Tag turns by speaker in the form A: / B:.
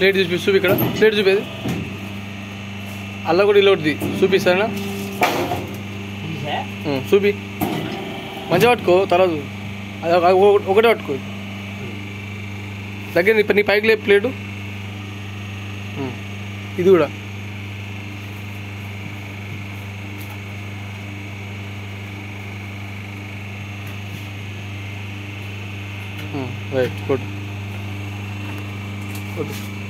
A: plate చూపి చూపి ఇక్కడ ప్లేట్ చూపేది అల్ల కూడా ఇలా ఒకటి చూపిస్తానా
B: తీసా
A: ఉం, చూపి మంచిగా పట్టుకో తర్వాత అది ఒక- ఒక- ఒకటే పట్టుకో దగ్గర నీ నీ పైకి లేపు ప్లేటు ఉం, ఇది కూడా రైట్ గుడ్ గుడ్